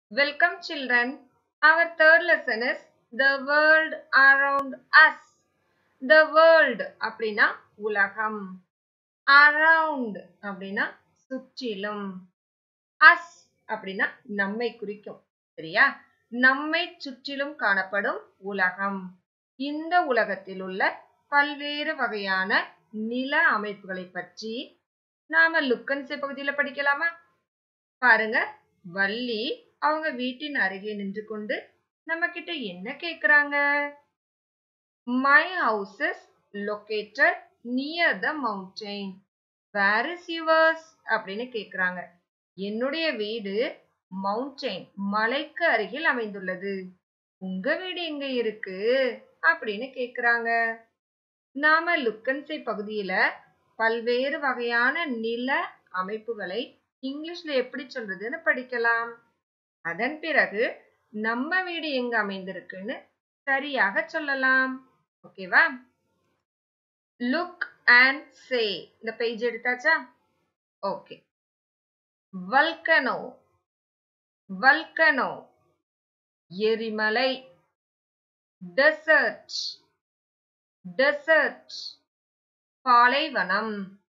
Welcome children. Our third lesson is the world around us. The world அப்படின்னா உலகம். Around அப்படின்னா சுற்றிலும். Us அப்படின்னா நம்மை குறிக்கும். சரியா? நம்மை சுற்றிலும் காணப்படும் உலகம். இந்த உலகத்தில் உள்ள பல்வேறு வகையான நில அமைப்புகளை பற்றி நாம லுக்கன்சே பகுதியில படிக்கலாமா பாருங்க வள்ளி அவங்க வீட்டின் அருகே நின்று கொண்டு நம்ம கிட்ட என்ன கேக்குறாங்க my house is located near the mountain where is yours அப்படின்னு கேக்குறாங்க என்னுடைய வீடு மவுண்டெயின் மலைக்கு அருகில் அமைந்துள்ளது உங்க வீடு எங்க இருக்கு அப்படின்னு கேக்குறாங்க நாம லுக்கன்சை பகுதியில பல்வேறு வகையான நில அமைப்புகளை இங்கிலீஷ்ல எப்படி சொல்றதுன்னு படிக்கலாம் அதன் பிறகு நம்ம வீடு எங்க அமைந்திருக்குன்னு சரியாக சொல்லலாம் ஓகேவா லுக் அண்ட் சே இந்த பேஜ் எடுத்தாச்சா ஓகே வல்கனோ வல்கனோ எரிமலை டெசர்ட் டெசர்ட் பாலைவனம்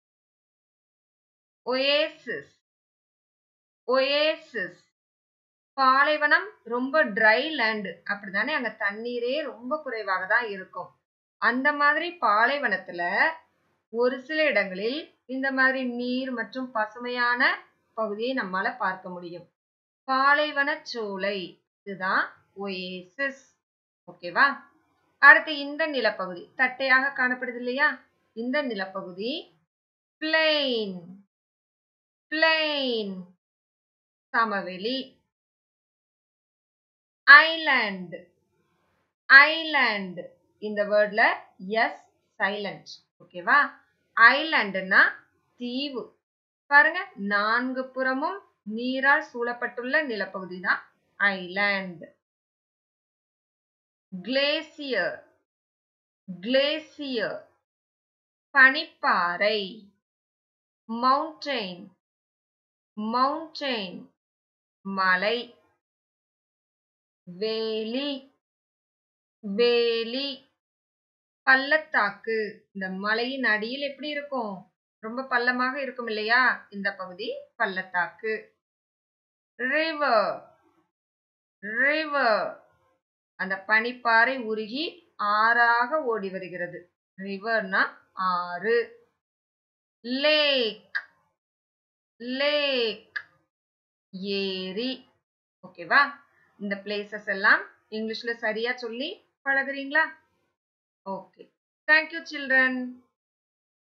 ஒயேசிஸ் ஒயேசிஸ் பாலைவனம் ரொம்ப ட்ரை லேண்டு அப்படிதானே அங்க தண்ணீரே ரொம்ப குறைவாக தான் இருக்கும் அந்த மாதிரி பாலைவனத்துல ஒரு சில இடங்களில் இந்த மாதிரி நீர் மற்றும் பசுமையான பகுதியை நம்மால பார்க்க முடியும் பாலைவன சோலை இதுதான் ஒயேசிஸ் ஓகேவா அடுத்து இந்த நிலப்பகுதி தட்டையாக காணப்படுது இல்லையா இந்த நிலப்பகுதி பிளெயின் பிளெயின் சமவெளி ஐலாண்ட் ஐலாண்ட் இந்த வேர்ட்ல எஸ் சைலண்ட் ஓகேவா ஐலாண்டுனா தீவு பாருங்க நான்கு புறமும் நீரால் சூழப்பட்டுள்ள நிலப்பகுதி தான் ஐலாண்ட் கிளேசியர் கிளேசியர் பனிப்பாறை மவுண்டெயின் மவுண்டெயின் மலை வேலி வேலி பள்ளத்தாக்கு இந்த மலையின் அடியில் எப்படி இருக்கும் ரொம்ப பள்ளமாக இருக்கும் இல்லையா இந்த பகுதி பள்ளத்தாக்கு ரிவர் ரிவர் அந்த பனிப்பாறை உருகி ஆறாக ஓடி வருகிறது ரிவர்னா ஆறு லேக் லேக் ஏரி ஓகேவா இந்த பிளேசஸ் எல்லாம் இங்கிலீஷ்ல சரியா சொல்லி பழகுறீங்களா ஓகே தேங்க்யூ சில்ட்ரன்